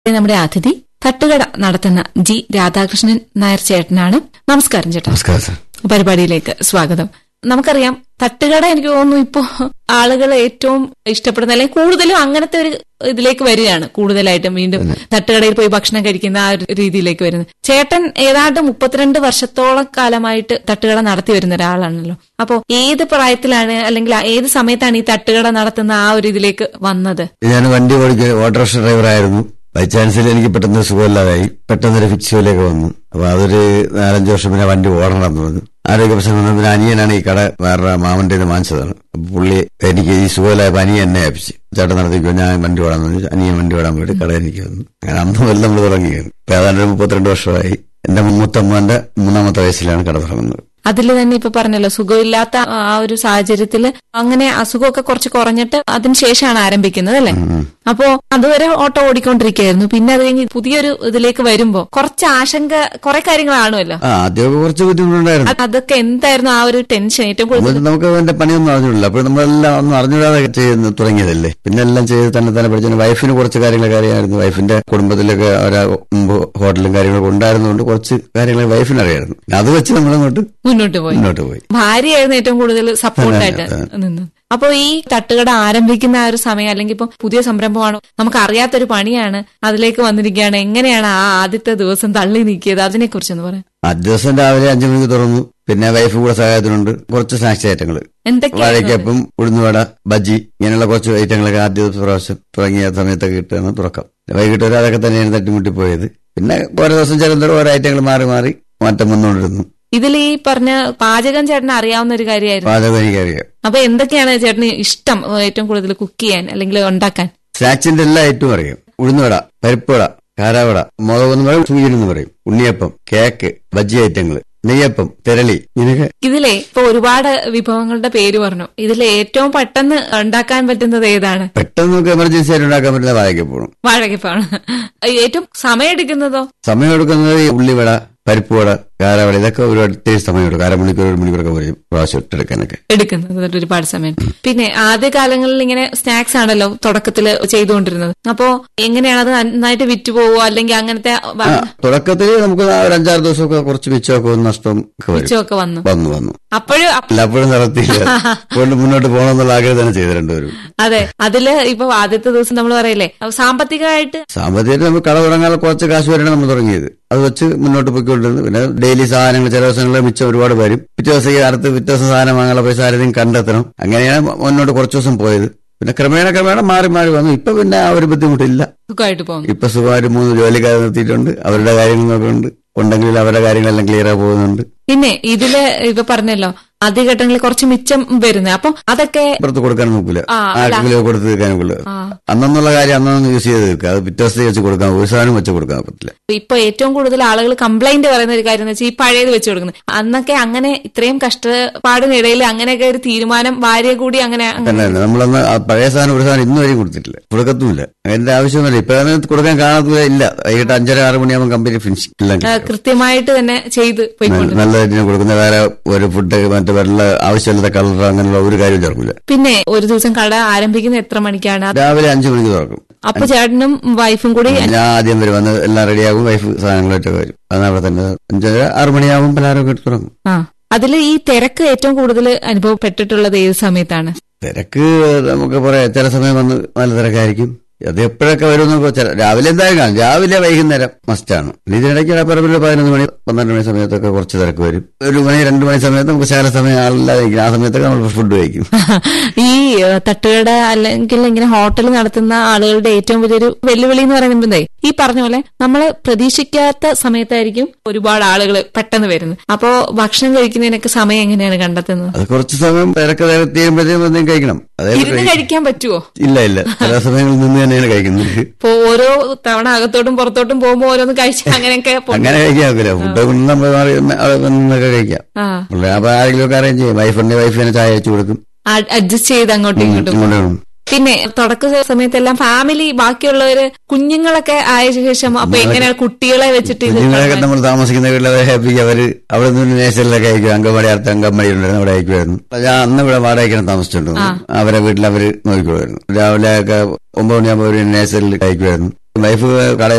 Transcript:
നമ്മുടെ അതിഥി തട്ടുകട നടത്തുന്ന ജി രാധാകൃഷ്ണൻ നായർ ചേട്ടനാണ് നമസ്കാരം ചേട്ടാ നമസ്കാരം സാർ പരിപാടിയിലേക്ക് സ്വാഗതം നമുക്കറിയാം തട്ടുകട എനിക്ക് തോന്നുന്നു ഇപ്പോ ആളുകൾ ഏറ്റവും ഇഷ്ടപ്പെടുന്ന അല്ലെങ്കിൽ കൂടുതലും അങ്ങനത്തെ ഒരു ഇതിലേക്ക് വരികയാണ് കൂടുതലായിട്ടും വീണ്ടും തട്ടുകടയിൽ പോയി ഭക്ഷണം കഴിക്കുന്ന ആ ഒരു രീതിയിലേക്ക് വരുന്നത് ചേട്ടൻ ഏതാണ്ട് മുപ്പത്തിരണ്ട് വർഷത്തോളം കാലമായിട്ട് തട്ടുകട നടത്തി വരുന്ന ഒരാളാണല്ലോ അപ്പോ ഏത് പ്രായത്തിലാണ് അല്ലെങ്കിൽ ഏത് സമയത്താണ് ഈ തട്ടുകട നടത്തുന്ന ആ ഒരു ഇതിലേക്ക് വന്നത് ഞാൻ വണ്ടി ഓടിക്ക ഓട്ടോറിക്ഷ ഡ്രൈവറായിരുന്നു ബൈ ചാൻസിൽ എനിക്ക് പെട്ടെന്ന് സുഖമില്ലാതായി പെട്ടെന്നൊരു ഫിക്സിയോയിലേക്ക് വന്നു അപ്പൊ അതൊരു നാലഞ്ച് വർഷം പിന്നെ വണ്ടി ഓടണമെന്ന് പറഞ്ഞു ആരോഗ്യ പ്രശ്നം വന്നു പിന്നെ അനിയനാണ് ഈ കട വേറെ മാമന്റെ ഇത് വാങ്ങിച്ചതാണ് അപ്പൊ പുള്ളി എനിക്ക് ഈ സുഖമില്ലായപ്പോ അനിയൻ എന്നെ ഏൽപ്പിച്ചു ചേട്ടൻ നടത്തിക്കോ ഞാൻ വണ്ടി ഓടാന്ന് പറഞ്ഞു അനിയൻ വണ്ടി ഓടാൻ പോയിട്ട് കട എനിക്ക് വന്നു അങ്ങനെ അന്ന് മുതൽ നമ്മൾ തുടങ്ങിയത് ഇപ്പൊ ഏതാണ്ട് ഒരു മുപ്പത്തിരണ്ട് വർഷമായി എന്റെ മൂത്തമ്മന്റെ മൂന്നാമത്തെ വയസ്സിലാണ് കട തുടങ്ങുന്നത് അതിൽ തന്നെ ഇപ്പൊ പറഞ്ഞല്ലോ സുഖമില്ലാത്ത ആ ഒരു സാഹചര്യത്തിൽ അങ്ങനെ അസുഖമൊക്കെ കുറച്ച് കുറഞ്ഞിട്ട് അതിനുശേഷമാണ് ആരംഭിക്കുന്നത് അല്ലെ അപ്പോ അതുവരെ ഓട്ടോ ഓടിക്കൊണ്ടിരിക്കുകയായിരുന്നു പിന്നെ അത് കഴിഞ്ഞ് പുതിയൊരു ഇതിലേക്ക് വരുമ്പോ കുറച്ച് ആശങ്ക കുറെ കാര്യങ്ങൾ കാണുമല്ലോ ആ ആദ്യമൊക്കെ കുറച്ച് ബുദ്ധിമുട്ടുണ്ടായിരുന്നു അത് അതൊക്കെ എന്തായിരുന്നു ആ ഒരു ടെൻഷൻ ഏറ്റവും കൂടുതൽ നമുക്ക് നമുക്ക് അതിന്റെ പണിയൊന്നും അറിഞ്ഞില്ല അപ്പോൾ നമ്മളെല്ലാം ഒന്നും അറിഞ്ഞിടാതെ ചെയ്യുന്ന തുടങ്ങിയതല്ലേ പിന്നെ എല്ലാം ചെയ്ത് തന്നെ തന്നെ പഠിച്ചു വൈഫിന് കുറച്ച് കാര്യങ്ങളൊക്കെ അറിയാമായിരുന്നു വൈഫിന്റെ കുടുംബത്തിലൊക്കെ അവരെ മുമ്പ് ഹോട്ടലും കാര്യങ്ങളൊക്കെ ഉണ്ടായിരുന്നതുകൊണ്ട് കുറച്ച് കാര്യങ്ങൾ വൈഫിന് അറിയായിരുന്നു അത് വെച്ച് നമ്മളങ്ങോട്ട് മുന്നോട്ട് പോയി മുന്നോട്ട് പോയി ഭാര്യയായിരുന്നു ഏറ്റവും കൂടുതൽ സപ്പോർട്ടായിട്ട് നിന്നത് അപ്പൊ ഈ തട്ടുകട ആരംഭിക്കുന്ന ആ ഒരു സമയം അല്ലെങ്കിൽ ഇപ്പൊ പുതിയ സംരംഭമാണ് നമുക്ക് അറിയാത്തൊരു പണിയാണ് അതിലേക്ക് വന്നിരിക്കുകയാണ് എങ്ങനെയാണ് ആ ആദ്യത്തെ ദിവസം തള്ളി നീക്കിയത് അതിനെ കുറിച്ചൊന്ന് പറയാം ആ ദിവസം രാവിലെ അഞ്ചു മണിക്ക് തുറന്നു പിന്നെ വൈഫ് കൂടെ സഹായത്തിനുണ്ട് കുറച്ച് സ്നാക്സ് ഐറ്റങ്ങൾ എന്തൊക്കെയാണ് വാഴയ്ക്കപ്പം ഉഴുന്നുവട ബജ്ജി ഇങ്ങനെയുള്ള കുറച്ച് ഐറ്റങ്ങളൊക്കെ ആദ്യ പ്രാവശ്യം തുടങ്ങിയ സമയത്തൊക്കെ കിട്ടുന്ന തുറക്കാം വൈകിട്ട് ഒരു അതൊക്കെ തന്നെയാണ് തട്ടിമുട്ടി പോയത് പിന്നെ ഓരോ ദിവസം ചിലന്തരം ഓരോ ഐറ്റങ്ങൾ മാറി മാറി മാറ്റം വന്നുകൊണ്ടിരുന്നു ഇതിൽ ഈ പറഞ്ഞ പാചകം ചേട്ടന് അറിയാവുന്ന ഒരു കാര്യമായിരുന്നു പാചകം എനിക്കറിയാം അപ്പൊ എന്തൊക്കെയാണ് ചേട്ടന് ഇഷ്ടം ഏറ്റവും കൂടുതൽ കുക്ക് ചെയ്യാൻ അല്ലെങ്കിൽ ഉണ്ടാക്കാൻ സ്നാക്സിന്റെ എല്ലാ ഐറ്റവും അറിയാം ഉഴുന്നുവട പരിപ്പുവട കാരാവട മുളകെന്ന് പറയും സൂര്യനെന്ന് പറയും ഉണ്ണിയപ്പം കേക്ക് ബജ്ജി ഐറ്റങ്ങൾ നെയ്യപ്പം തിരളി ഇങ്ങനെയൊക്കെ ഇതിലെ ഇപ്പൊ ഒരുപാട് വിഭവങ്ങളുടെ പേര് പറഞ്ഞു ഇതിൽ ഏറ്റവും പെട്ടെന്ന് ഉണ്ടാക്കാൻ പറ്റുന്നത് ഏതാണ് പെട്ടെന്ന് നമുക്ക് എമർജൻസി ആയിട്ട് ഉണ്ടാക്കാൻ പറ്റുന്ന വാഴയ്ക്കപ്പോഴും വാഴകപ്പാണ് ഏറ്റവും സമയമെടുക്കുന്നതോ സമയം എടുക്കുന്നത് ഈ ഉള്ളിവട പരിപ്പുവട കാരാവട ഇതൊക്കെ ഒരു അത്യാവശ്യം സമയം എടുക്കും അരമണിക്കൂർ ഒരു മണിക്കൂറൊക്കെ വരും പ്രാവശ്യം ഇട്ടെടുക്കാനൊക്കെ എടുക്കുന്നത് അതൊരു ഒരുപാട് സമയം പിന്നെ ആദ്യ കാലങ്ങളിൽ ഇങ്ങനെ സ്നാക്സ് ആണല്ലോ തുടക്കത്തിൽ ചെയ്തുകൊണ്ടിരുന്നത് അപ്പോ എങ്ങനെയാണ് അത് നന്നായിട്ട് വിറ്റുപോവോ അല്ലെങ്കിൽ അങ്ങനത്തെ ആ തുടക്കത്തിൽ നമുക്ക് ആ ഒരു അഞ്ചാറ് ദിവസമൊക്കെ കുറച്ച് മിച്ചമൊക്കെ ഒന്ന് നഷ്ടം ഒക്കെ വരും മിച്ചമൊക്കെ വന്നു വന്നു വന്നു അപ്പോഴും അല്ല അപ്പോഴും നടത്തിയില്ല കൊണ്ട് മുന്നോട്ട് പോകണമെന്നുള്ള ആഗ്രഹം തന്നെ ചെയ്ത് രണ്ടുപേരും അതെ അതില് ഇപ്പൊ ആദ്യത്തെ ദിവസം നമ്മൾ പറയില്ലേ സാമ്പത്തികമായിട്ട് സാമ്പത്തികമായിട്ട് നമ്മൾ കട തുടങ്ങാൻ കുറച്ച് കാശ് വരെയാണ് നമ്മൾ തുടങ്ങിയത് അത് വെച്ച് മുന്നോട്ട് പോയിക്കൊണ്ടിരുന്നു പിന്നെ ഡെയിലി സാധനങ്ങൾ ചില ദിവസങ്ങളിൽ മിച്ചം ഒരുപാട് വരും പിറ്റേ ദിവസം ഈ അടുത്ത് പിറ്റേ ദിവസം സാധനം വാങ്ങാനുള്ള പൈസ ആരെങ്കിലും കണ്ടെത്തണം അങ്ങനെയാണ് മുന്നോട്ട് കുറച്ച് ദിവസം പോയത് പിന്നെ ക്രമേണ ക്രമേണ മാറി മാറി വന്നു ഇപ്പൊ പിന്നെ ആ ഒരു ബുദ്ധിമുട്ടില്ല സുഖമായിട്ട് പോകുന്നു ഇപ്പൊ സുഖമായിട്ട് മൂന്ന് ജോലിക്കാരെ നിർത്തിയിട്ടുണ്ട് അവരുടെ കാര്യങ്ങൾ നോക്കുന്നുണ്ട് ഉണ്ടെങ്കിൽ അവരുടെ കാര്യങ്ങളെല്ലാം ക്ലിയർ ആയി പോകുന്നുണ്ട് പിന്നെ ഇതില് ഇപ്പൊ പറഞ്ഞല്ലോ ആദ്യഘട്ടങ്ങളിൽ കുറച്ച് മിച്ചം വരുന്നത് അപ്പൊ അതൊക്കെ പുറത്ത് കൊടുക്കാൻ നോക്കില്ല ആ, ആർക്കെങ്കിലും കൊടുത്ത് തീർക്കാനൊക്കില്ല ആ അന്നുള്ള കാര്യം അന്നൊന്ന് യൂസ് ചെയ്ത് തീർക്കുക അത് പിറ്റേ ദിവസത്തെ വെച്ച് കൊടുക്കാൻ ഒരു സാധനം വെച്ച് കൊടുക്കാൻ പറ്റില്ല ഇപ്പൊ ഏറ്റവും കൂടുതൽ ആളുകൾ കംപ്ലൈന്റ് പറയുന്ന ഒരു കാര്യം എന്ന് വെച്ചാൽ ഈ പഴയത് വെച്ച് കൊടുക്കുന്നത് അന്നൊക്കെ അങ്ങനെ ഇത്രയും കഷ്ടപ്പാടിനിടയിൽ അങ്ങനെയൊക്കെ ഒരു തീരുമാനം ഭാര്യ കൂടി അങ്ങനെ അങ്ങ് തന്നെ തന്നെ നമ്മളന്ന് ആ പഴയ സാധനം ഒരു സാധനം ഇന്ന് വരെയും കൊടുത്തിട്ടില്ല കൊടുക്കത്തുമില്ല അതിന്റെ ആവശ്യമൊന്നുമില്ല ഇപ്പൊ അത് കൊടുക്കാൻ കാണത്തില്ല ഇല്ല വൈകിട്ട് അഞ്ചര ആറ് മണിയാകുമ്പോൾ കമ്പനി ഫിനിഷ് എല്ലാം ആ, കിട്ടും. കൃത്യമായിട്ട് തന്നെ ചെയ്ത് പോയിക്കൊണ്ട് നല്ല രീതിയിൽ കൊടുക്കുന്ന വേറെ ഒരു ഫുഡ് മറ്റു വെള്ള ആവശ്യമില്ലാത്ത കളർ അങ്ങനെയുള്ള ഒരു കാര്യം ചേർക്കില്ല പിന്നെ ഒരു ദിവസം കട ആരംഭിക്കുന്നത് എത്ര മണിക്കാണ് രാവിലെ അഞ്ചു മണിക്ക് തുറക്കും അപ്പൊ ചേട്ടനും വൈഫും കൂടി ഞാൻ ആദ്യം വരും വന്ന് എല്ലാം റെഡിയാകും വൈഫ് സാധനങ്ങളായിട്ട് വരും അതാണ് അവിടെ തന്നെ അഞ്ചര ആറ് മണിയാകുമ്പോൾ പലഹാരമൊക്കെ എടുത്ത് തുടങ്ങും ആ അതിൽ ഈ തിരക്ക് ഏറ്റവും കൂടുതൽ അനുഭവപ്പെട്ടിട്ടുള്ളത് ഏത് സമയത്താണ് തിരക്ക് നമുക്ക് പറയാം ചില സമയം വന്ന് നല്ല തിരക്കായിരിക്കും അത് എപ്പോഴൊക്കെ വരുമെന്ന് ചില രാവിലെ എന്തായാലും കാണും രാവിലെ വൈകുന്നേരം മസ്റ്റാണ് ഇതിനിടയ്ക്ക് പറമ്പിൽ പതിനൊന്ന് മണി പന്ത്രണ്ട് മണി സമയത്തൊക്കെ കുറച്ച് തിരക്ക് വരും ഒരു മണി രണ്ട് മണി സമയത്ത് നമുക്ക് ശകല സമയം ആളില്ലാതെ ഇരിക്കും. ആ സമയത്തൊക്കെ നമ്മൾ ഫുഡ് കഴിക്കും ഈ ഏഹ്, തട്ടുകട അല്ലെങ്കിൽ ഇങ്ങനെ ഹോട്ടൽ നടത്തുന്ന ആളുകളുടെ ഏറ്റവും വലിയൊരു വെല്ലുവിളി എന്ന് പറയുന്നത് ഈ പറഞ്ഞ പോലെ നമ്മൾ പ്രതീക്ഷിക്കാത്ത സമയത്തായിരിക്കും ഒരുപാട് ആളുകൾ പെട്ടെന്ന് വരുന്നത് അപ്പോ ഭക്ഷണം കഴിക്കുന്നതിനൊക്കെ സമയം എങ്ങനെയാണ് കണ്ടെത്തുന്നത് അത് കുറച്ച് സമയം തിരക്ക് തീരുമ്പോഴത്തേക്കും എന്തെങ്കിലും കഴിക്കണം അതേ ഇരുന്ന് കഴിക്കാൻ പറ്റുമോ ഇല്ല ഇല്ല ചില സമയങ്ങളിൽ നിന്ന് തന്നെയാണ് കഴിക്കുന്നത് ഇപ്പൊ ഓരോ തവണ അകത്തോട്ടും പുറത്തോട്ടും പോകുമ്പോ ഓരോന്ന് കഴിച്ച് അങ്ങനെയൊക്കെ പോ- അങ്ങനെ കഴിക്കാൻ ഒക്കില്ല ഫുഡ് കൊണ്ട് നമ്മൾ മാറി അവിടെ നിന്നൊക്കെ കഴിക്കാം ആ അപ്പൊ ആരെങ്കിലും ഒക്കെ അറേഞ്ച് ചെയ്യും വൈഫുണ്ടെ വൈഫിനെ ചായ വെച്ച് കൊടുക്കും അഡ്ജസ്റ്റ് ചെയ്ത് അങ്ങോട്ടും ഇങ്ങോട്ടും ഇങ്ങോട്ട് വേണം പിന്നെ തുടക്ക സമയത്തെല്ലാം ഫാമിലി ബാക്കിയുള്ളവര് കുഞ്ഞുങ്ങളൊക്കെ ആയ ശേഷം അപ്പൊ എങ്ങനെയാണ് കുട്ടികളെ വെച്ചിട്ട് ഇത് കുഞ്ഞുങ്ങളൊക്കെ നമ്മൾ താമസിക്കുന്ന വീട്ടിൽ അവരെ ഹാപ്പി അവര് അവിടെ നിന്ന് നേഴ്സറിലൊക്കെ അയക്കും അങ്കമാടി അടുത്ത അങ്കമാടി ഉണ്ടായിരുന്നു അവിടെ അയക്കുമായിരുന്നു ഞാൻ അന്ന് ഇവിടെ വാടകയ്ക്കാണ് താമസിച്ചിട്ടുണ്ട് അവരെ വീട്ടിൽ അവര് നോക്കിക്കുമായിരുന്നു രാവിലെ ഒക്കെ ഒമ്പത് മണിയാകുമ്പോൾ ഒരു നേഴ്സറിൽ അയക്കുമായിരുന്നു വൈഫ് കടയിൽ